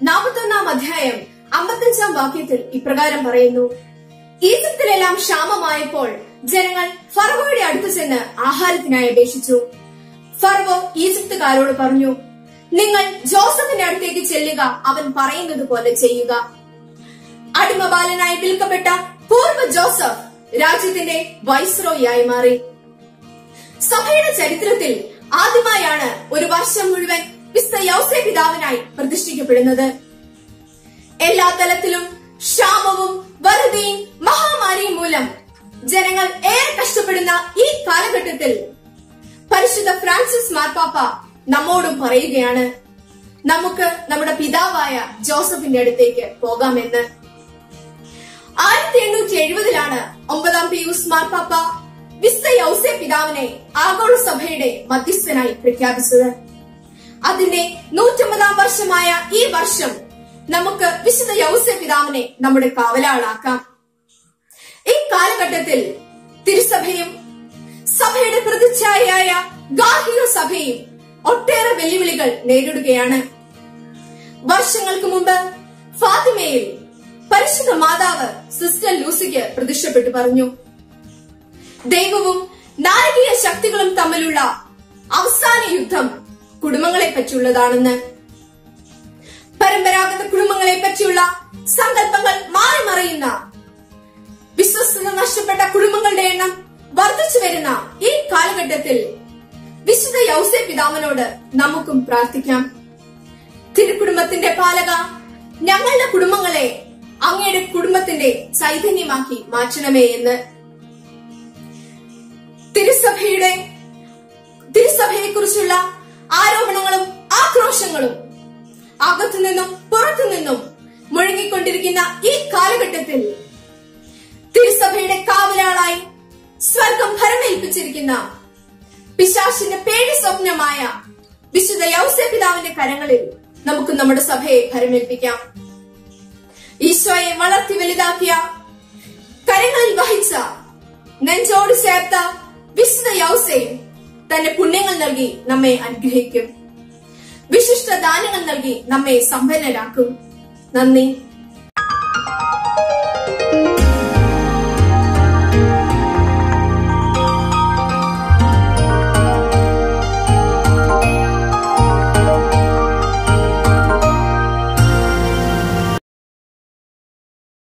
നാൽപ്പത്തൊന്നാം അധ്യായം അമ്പത്തഞ്ചാം വാക്യത്തിൽ ഇപ്രകാരം പറയുന്നു ഈജിപ്തിലെല്ലാം ക്ഷാമമായപ്പോൾ ജനങ്ങൾ ഫറവോയുടെ അടുത്ത് ചെന്ന് ആഹാരത്തിനായി അപേക്ഷിച്ചു ഫറവോ ഈജിപ്തുകാരോട് പറഞ്ഞു നിങ്ങൾ ജോസഫിന്റെ അടുത്തേക്ക് ചെല്ലുക അവൻ പറയുന്നത് പോലെ ചെയ്യുക അടിമബാലനായി വിൽക്കപ്പെട്ട പൂർവ്വ ജോസഫ് രാജ്യത്തിന്റെ വൈസ്രോയായി മാറി സഭയുടെ ചരിത്രത്തിൽ ആദ്യമായാണ് ഒരു വർഷം മുഴുവൻ വിസ്ത യൗസേ പിതാവിനായി പ്രതിഷ്ഠിക്കപ്പെടുന്നത് എല്ലാ തലത്തിലും ക്ഷാമവും വറുതിയും മഹാമാരിയും മൂലം ജനങ്ങൾ ഏറെ കഷ്ടപ്പെടുന്ന ഈ കാലഘട്ടത്തിൽ പരിശുദ്ധ ഫ്രാൻസിസ് മാർപ്പാപ്പ നമ്മോടും പറയുകയാണ് നമുക്ക് നമ്മുടെ പിതാവായ ജോസഫിന്റെ അടുത്തേക്ക് പോകാമെന്ന് ആയിരത്തി എണ്ണൂറ്റി എഴുപതിലാണ് ഒമ്പതാം പിയൂസ് മാർപ്പാപ്പ വിസ്ത യൗസെ പിതാവിനെ ആഗോള സഭയുടെ മധ്യസ്ഥനായി പ്രഖ്യാപിച്ചത് അതിന്റെ നൂറ്റമ്പതാം വർഷമായ ഈ വർഷം നമുക്ക് വിശുദ്ധ യൗസെ പിതാവിനെ നമ്മുടെ കാവലാളാക്കാം ഈ കാലഘട്ടത്തിൽ തിരുസഭയും സഭയുടെ പ്രതിച്ഛായയായ ഗാർഹിക സഭയും ഒട്ടേറെ വെല്ലുവിളികൾ നേരിടുകയാണ് വർഷങ്ങൾക്ക് മുമ്പ് ഫാത്തിമയിൽ പരിശുദ്ധ മാതാവ് സിസ്റ്റർ ലൂസിക്ക് പ്രത്യക്ഷപ്പെട്ടു പറഞ്ഞു ദൈവവും നാരകീയ ശക്തികളും തമ്മിലുള്ള അവസാന യുദ്ധം കുടുംബങ്ങളെ പറ്റിയുള്ളതാണെന്ന് പരമ്പരാഗത കുടുംബങ്ങളെ പറ്റിയുള്ള സങ്കല്പങ്ങൾ മാറി മറയുന്ന വിശ്വസ്തത നഷ്ടപ്പെട്ട കുടുംബങ്ങളുടെ എണ്ണം വർദ്ധിച്ചു വരുന്ന ഈ കാലഘട്ടത്തിൽ വിശുദ്ധ യൗസെ പിതാവിനോട് നമുക്കും പ്രാർത്ഥിക്കാം തിരുക്കുടുംബത്തിന്റെ പാലക ഞങ്ങളുടെ കുടുംബങ്ങളെ അങ്ങയുടെ കുടുംബത്തിന്റെ ചൈതന്യമാക്കി മാറ്റണമേ എന്ന് തിരുസഭയുടെ തിരുസഭയെ കുറിച്ചുള്ള ആരോപണങ്ങളും ആക്രോശങ്ങളും അകത്തു നിന്നും പുറത്തു നിന്നും മുഴങ്ങിക്കൊണ്ടിരിക്കുന്ന ഈ കാലഘട്ടത്തിൽ തിരുസഭയുടെ കാവലാളായി സ്വർഗം ഭരമേൽപ്പിച്ചിരിക്കുന്ന പിശാശിന്റെ പേടി സ്വപ്നമായ വിശുദ്ധ യൗസെ പിതാവിന്റെ കരങ്ങളിൽ നമുക്ക് നമ്മുടെ സഭയെ ഭരമേൽപ്പിക്കാം ഈശോയെ വളർത്തി വലുതാക്കിയ കരങ്ങളിൽ വഹിച്ച നെഞ്ചോട് ചേർത്ത വിശുദ്ധ യൗസെ തന്റെ പുണ്യങ്ങൾ നൽകി നമ്മെ അനുഗ്രഹിക്കും വിശിഷ്ട ദാനങ്ങൾ നൽകി നമ്മെ സമ്പന്നരാക്കും നന്ദി